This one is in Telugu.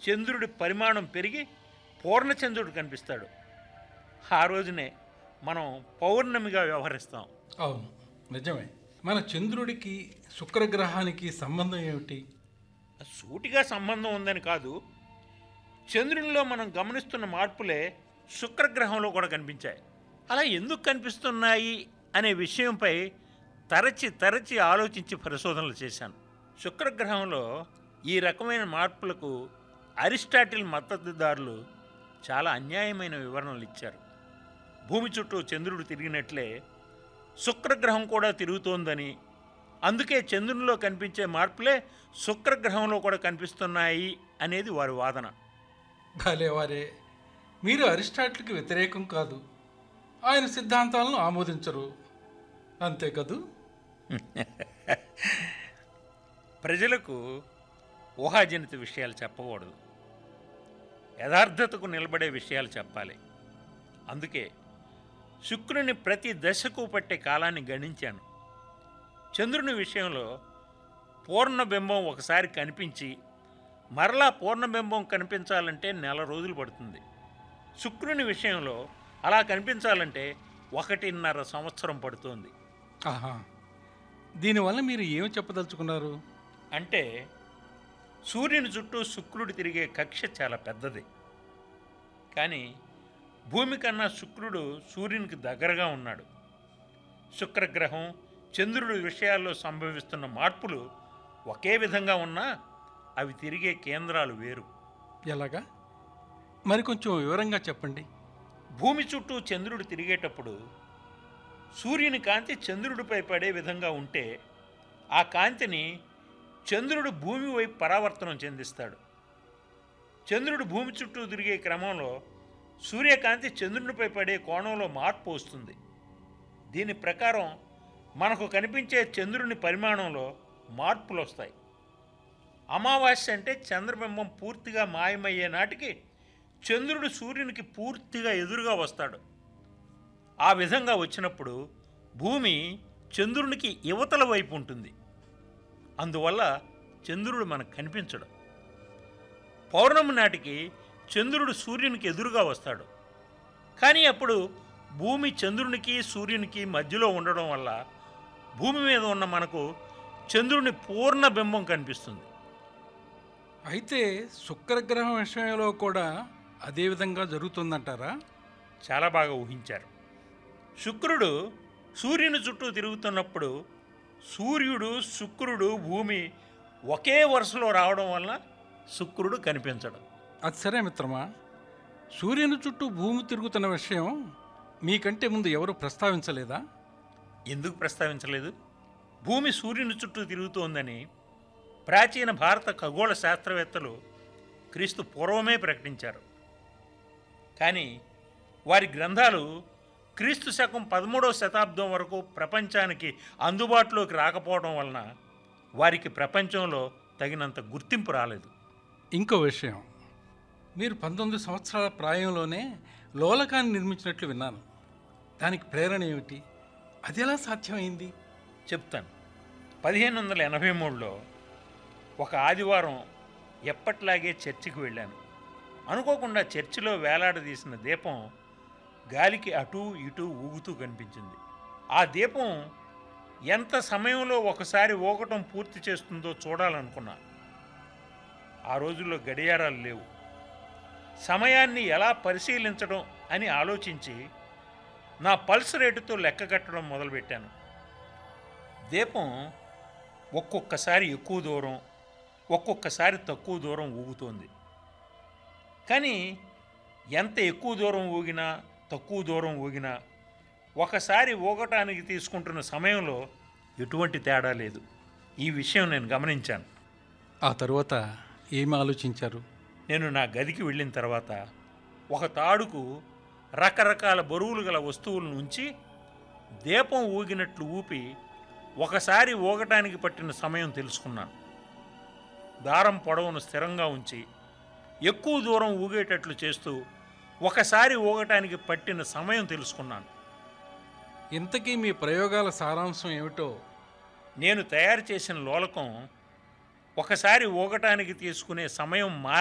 చంద్రుడి పరిమాణం పెరిగి పూర్ణచంద్రుడు కనిపిస్తాడు ఆ రోజునే మనం పౌర్ణమిగా వ్యవహరిస్తాం అవును నిజమే మన చంద్రుడికి శుక్రగ్రహానికి సంబంధం ఏమిటి సూటిగా సంబంధం ఉందని కాదు చంద్రునిలో మనం గమనిస్తున్న మార్పులే శుక్రగ్రహంలో కూడా కనిపించాయి అలా ఎందుకు కనిపిస్తున్నాయి అనే విషయంపై తరచి తరచి ఆలోచించి పరిశోధనలు చేశాను శుక్రగ్రహంలో ఈ రకమైన మార్పులకు అరిస్టాటిల్ మద్దతుదారులు చాలా అన్యాయమైన వివరణలు ఇచ్చారు భూమి చుట్టూ చంద్రుడు తిరిగినట్లే శుక్రగ్రహం కూడా తిరుగుతోందని అందుకే చంద్రునిలో కనిపించే మార్పులే శుక్రగ్రహంలో కూడా కనిపిస్తున్నాయి అనేది వారి వాదన భలే వారే మీరు అరిస్టాటిల్కి వ్యతిరేకం కాదు ఆయన సిద్ధాంతాలను ఆమోదించరు అంతే కదూ ప్రజలకు ఊహాజనిత విషయాలు చెప్పకూడదు యథార్థతకు నిలబడే విషయాలు చెప్పాలి అందుకే శుక్రుని ప్రతి దశకు పట్టే కాలాన్ని గణించాను చంద్రుని విషయంలో పూర్ణబింబం ఒకసారి కనిపించి మరలా పూర్ణబింబం కనిపించాలంటే నెల రోజులు పడుతుంది శుక్రుని విషయంలో అలా కనిపించాలంటే ఒకటిన్నర సంవత్సరం పడుతుంది ఆహా దీనివల్ల మీరు ఏం చెప్పదలుచుకున్నారు అంటే సూర్యుని చుట్టూ శుక్రుడు తిరిగే కక్ష చాలా పెద్దది కానీ భూమి కన్నా శుక్రుడు సూర్యునికి దగ్గరగా ఉన్నాడు శుక్రగ్రహం చంద్రుడి విషయాల్లో సంభవిస్తున్న మార్పులు ఒకే విధంగా ఉన్నా అవి తిరిగే కేంద్రాలు వేరు ఎలాగా మరి కొంచెం వివరంగా చెప్పండి భూమి చుట్టూ చంద్రుడు తిరిగేటప్పుడు సూర్యుని కాంతి చంద్రుడిపై పడే విధంగా ఉంటే ఆ కాంతిని చంద్రుడు భూమి వైపు పరావర్తనం చెందిస్తాడు చంద్రుడు భూమి చుట్టూ తిరిగే క్రమంలో సూర్యకాంతి చంద్రునిపై పడే కోణంలో మార్పు వస్తుంది దీని ప్రకారం మనకు కనిపించే చంద్రుని పరిమాణంలో మార్పులు వస్తాయి అమావాస్య అంటే చంద్రబింబం పూర్తిగా మాయమయ్యే నాటికి చంద్రుడు సూర్యునికి పూర్తిగా ఎదురుగా వస్తాడు ఆ విధంగా వచ్చినప్పుడు భూమి చంద్రునికి యువతల వైపు ఉంటుంది అందువల్ల చంద్రుడు మనకు కనిపించడు పౌర్ణమి నాటికి చంద్రుడు సూర్యునికి ఎదురుగా వస్తాడు కానీ అప్పుడు భూమి చంద్రునికి సూర్యునికి మధ్యలో ఉండడం వల్ల భూమి మీద ఉన్న మనకు చంద్రుని పూర్ణ బింబం కనిపిస్తుంది అయితే శుక్రగ్రహం విషయంలో కూడా అదే విధంగా జరుగుతుందంటారా చాలా బాగా ఊహించారు శుక్రుడు సూర్యుని చుట్టూ తిరుగుతున్నప్పుడు సూర్యుడు శుక్రుడు భూమి ఒకే వరుసలో రావడం వల్ల శుక్రుడు కనిపించడు అది సరే మిత్రమా సూర్యుని చుట్టూ భూమి తిరుగుతున్న విషయం మీకంటే ముందు ఎవరు ప్రస్తావించలేదా ఎందుకు ప్రస్తావించలేదు భూమి సూర్యుని చుట్టూ తిరుగుతోందని ప్రాచీన భారత ఖగోళ శాస్త్రవేత్తలు క్రీస్తు పూర్వమే ప్రకటించారు కానీ వారి గ్రంథాలు క్రీస్తు శకం పదమూడవ శతాబ్దం వరకు ప్రపంచానికి అందుబాటులోకి రాకపోవడం వలన వారికి ప్రపంచంలో తగినంత గుర్తింపు రాలేదు ఇంకో విషయం మీరు పంతొమ్మిది సంవత్సరాల ప్రాయంలోనే లోలకాన్ని నిర్మించినట్లు విన్నాను దానికి ప్రేరణ ఏమిటి అది ఎలా సాధ్యమైంది చెప్తాను పదిహేను వందల ఎనభై మూడులో ఒక ఆదివారం ఎప్పట్లాగే చర్చికి వెళ్ళాను అనుకోకుండా చర్చిలో వేలాడదీసిన దీపం గాలికి అటూ ఇటూ ఊగుతూ కనిపించింది ఆ దీపం ఎంత సమయంలో ఒకసారి ఊగటం పూర్తి చేస్తుందో చూడాలనుకున్నా ఆ రోజుల్లో గడియారాలు లేవు సమయాన్ని ఎలా పరిశీలించడం అని ఆలోచించి నా పల్స్ రేటుతో లెక్క కట్టడం మొదలుపెట్టాను దీపం ఒక్కొక్కసారి ఎక్కువ దూరం ఒక్కొక్కసారి తక్కువ దూరం ఊగుతోంది కానీ ఎంత ఎక్కువ దూరం ఊగినా తక్కువ దూరం ఊగినా ఒకసారి ఊగటానికి తీసుకుంటున్న సమయంలో ఎటువంటి తేడా లేదు ఈ విషయం నేను గమనించాను ఆ తరువాత ఏమి ఆలోచించారు నేను నా గదికి వెళ్ళిన తర్వాత ఒక తాడుకు రకరకాల బరువులు గల వస్తువులను ఉంచి దీపం ఊగినట్లు ఊపి ఒకసారి ఊగటానికి పట్టిన సమయం తెలుసుకున్నాను దారం పొడవును స్థిరంగా ఉంచి ఎక్కువ దూరం ఊగేటట్లు చేస్తూ ఒకసారి ఊగటానికి పట్టిన సమయం తెలుసుకున్నాను ఇంతకీ మీ ప్రయోగాల సారాంశం ఏమిటో నేను తయారు చేసిన లోలకం ఒకసారి ఊగటానికి తీసుకునే సమయం మా